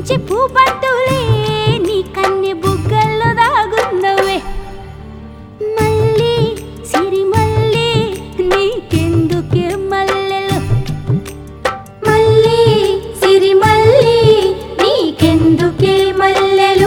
మురిపించే పూపంతులే నీ కన్నె బుగ్గల్లో దాగున్నవే మళ్ళీ సిరి మళ్ళీ నీకెందుకే మల్లెలు మళ్ళీ సిరి మళ్ళీ నీకెందుకే మల్లెలు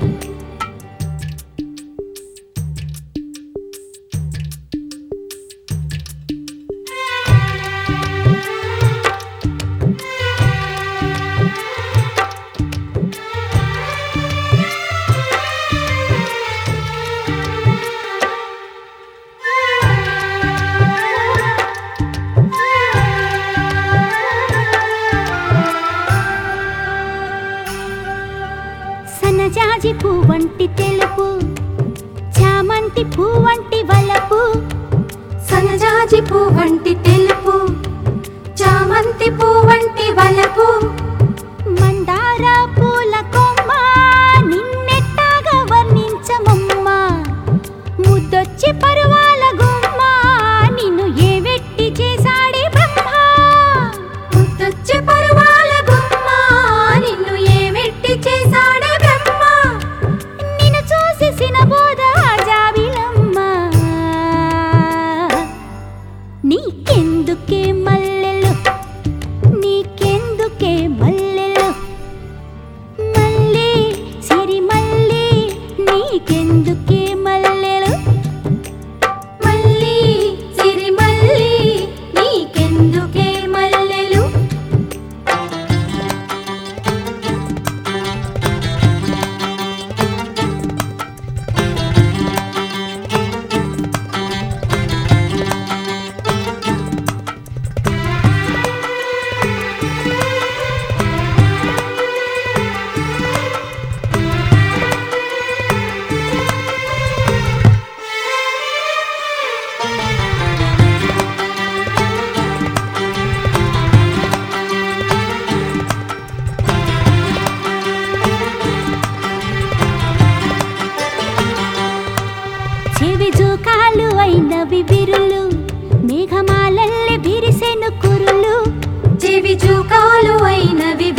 సన్నజాజి పువ్వంటి తెలుపు చామంతి పువ్వంటి వలపు సనజాజి పువ్వంటి తెలుపు చామంతి పువ్వంటి వలపు మందార పూల కొమ్మ నిన్నెట్టాగా వర్ణించమమ్మా ముద్దొచ్చి పరువాల గుమ్మ నిన్ను ఏ వెట్టి చేశాడే బ్రహ్మ ముద్దొచ్చే పరువాల గుమ్మ నిన్ను ఏమెట్టి చేశాడే బ్రహ్మ నిన్ను చూసి సినబోద జాబిలమ్మ నీకెందుకే మల్లెలు నీకెందుకే మల్లెలు మళ్ళీ సిరి మళ్ళీ నీకెందుకే మల్లెలు మళ్ళీ సిరి మళ్ళీ నీకెందుకే మల్లెలు చెవి జూకాలు అయినవి విరులు మేఘమాలల్లె విరిసెను కురులు చెవి చూకాలు అయినవి